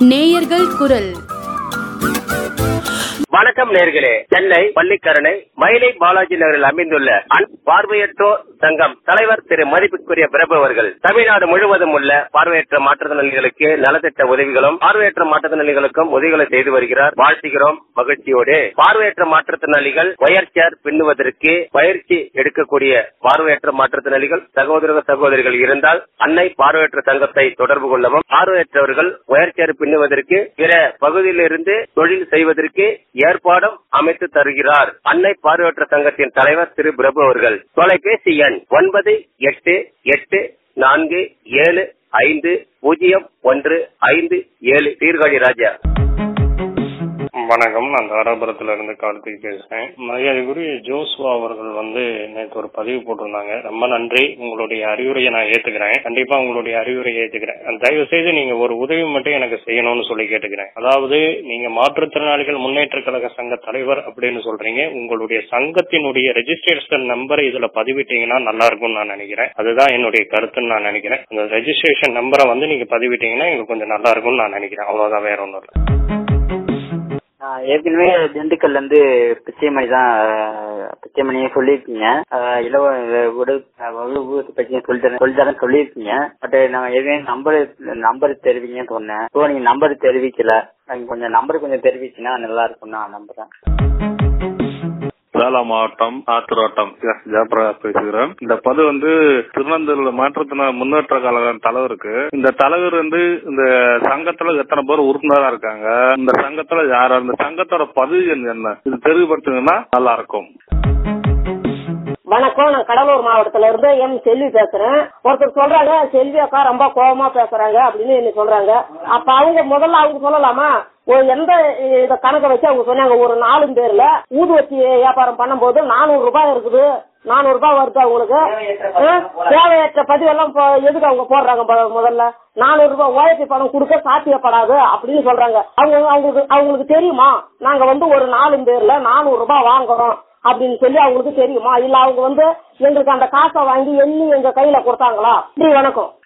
நேயர்கள் குரல் வணக்கம் நேர்களே சென்னை பள்ளிக்கரணை மயிலை பாலாஜி நகரில் அமைந்துள்ள அன் பார்வையற்றோர் சங்கம் தலைவர் திரு மதிப்புக்குரிய பிரபு அவர்கள் தமிழ்நாடு முழுவதும் உள்ள பார்வையற்ற மாற்றுத்திறனாளிகளுக்கு நலத்திட்ட உதவிகளும் பார்வையற்ற மாற்றுத்திறனாளிகளுக்கும் உதவிகளை செய்து வருகிறார் வாழ்த்துகிறோம் மகிழ்ச்சியோடு பார்வையற்ற மாற்றுத்திறனாளிகள் ஒயர் சேர் பின்னுவதற்கு பயிற்சி எடுக்கக்கூடிய பார்வையற்ற மாற்றுத்திறனாளிகள் சகோதர சகோதரிகள் இருந்தால் அன்னை பார்வையற்ற சங்கத்தை தொடர்பு கொள்ளவும் பார்வையற்றவர்கள் ஒயர் சேர் பின்னுவதற்கு பிற பகுதியிலிருந்து தொழில் செய்வதற்கு ஏற்பாடும் அமைத்து தருகிறார் அன்னை பார்வையற்ற சங்கத்தின் தலைவர் திரு பிரபு அவர்கள் தொலைபேசி எண் ஒன்பது எட்டு எட்டு நான்கு ஏழு ஐந்து பூஜ்ஜியம் ஒன்று ஐந்து ஏழு சீர்காழி ராஜா வணக்கம் நான் தாராபுரத்துல இருந்து கார்த்திக் பேசுறேன் மரியாதைக்குரிய ஜோஸ்வா அவர்கள் வந்து நேற்று ஒரு பதிவு போட்டிருந்தாங்க ரொம்ப நன்றி உங்களுடைய அறிவுரையை நான் ஏத்துக்கிறேன் கண்டிப்பா உங்களுடைய அறிவுரையை ஏத்துக்கிறேன் தயவு செய்து நீங்க ஒரு உதவி மட்டும் எனக்கு செய்யணும்னு சொல்லி கேட்டுக்கிறேன் அதாவது நீங்க மாற்றுத்திறனாளிகள் முன்னேற்ற கழக சங்க தலைவர் அப்படின்னு சொல்றீங்க உங்களுடைய சங்கத்தினுடைய ரெஜிஸ்ட்ரேஷன் நம்பரை இதுல பதிவிட்டீங்கன்னா நல்லா இருக்கும்னு நான் நினைக்கிறேன் அதுதான் என்னுடைய கருத்துன்னு நான் நினைக்கிறேன் அந்த ரெஜிஸ்ட்ரேஷன் நம்பரை வந்து நீங்க பதிவிட்டீங்கன்னா எங்களுக்கு கொஞ்சம் நல்லா இருக்கும்னு நான் நினைக்கிறேன் அவ்வளவுதான் வேற ஒன்றும் இல்லை ஆஹ் ஏற்கனவே திண்டுக்கல்ல இருந்து பிச்சைமணி தான் ஆஹ் பிச்சைமணியை சொல்லியிருக்கீங்க ஆஹ் இலவ உடல் வகுப்பு பற்றி சொல்லித்தரேன் சொல்லித்தரேன் சொல்லியிருக்கீங்க பட் நான் ஏற்கனவே நம்பர் நம்பர் தெரிவிங்கன்னு சொன்னேன் ஸோ நீங்க நம்பர் தெரிவிக்கல எனக்கு கொஞ்சம் நம்பர் கொஞ்சம் தெரிவிச்சுன்னா நல்லா இருக்கும் நான் நம்புறேன் சேலம் மாவட்டம் ஆத்திரோட்டம் எஸ் ஜெயபிரகாஷ் பேசுகிறேன் இந்த பது வந்து திருநெல்வேலியில் மாற்றுத்திறனாளி முன்னேற்ற கழக தலைவருக்கு இந்த தலைவர் வந்து இந்த சங்கத்துல எத்தனை பேர் உறுப்பினரா இருக்காங்க இந்த சங்கத்துல யார் இந்த சங்கத்தோட பதவி எண் என்ன இது தெளிவுபடுத்துங்கன்னா நல்லா இருக்கும் வணக்கம் நான் கடலூர் மாவட்டத்துல இருந்து எம் செல்வி பேசுறேன் ஒருத்தர் சொல்றாங்க செல்வி அக்கா ரொம்ப கோபமா பேசுறாங்க அப்படின்னு என்ன சொல்றாங்க அப்ப அவங்க முதல்ல அவங்க சொல்லலாமா ஒரு எந்த இத கணக்கை வச்சு அவங்க சொன்னாங்க ஒரு நாலு பேர்ல ஊதுவத்தி வியாபாரம் பண்ணும்போது நானூறு ரூபாய் இருக்குது நானூறு ரூபாய் வருது அவங்களுக்கு ஆ? தேவையற்ற பதிவெல்லாம் இப்போ எதுக்கு அவங்க போடுறாங்க ப- முதல்ல நானூறு ரூபாய் ஓஎப்பி பணம் கொடுக்க சாத்தியப்படாது அப்படின்னு சொல்றாங்க அவங்க அவங்களுக்கு அவங்களுக்கு தெரியுமா நாங்க வந்து ஒரு நாலு பேர்ல நானூறு ரூபாய் வாங்குறோம் அப்படின்னு சொல்லி அவங்களுக்கு தெரியுமா இல்ல அவங்க வந்து எங்களுக்கு அந்த காசை வாங்கி எண்ணி எங்க கையில கொடுத்தாங்களா நன்றி வணக்கம்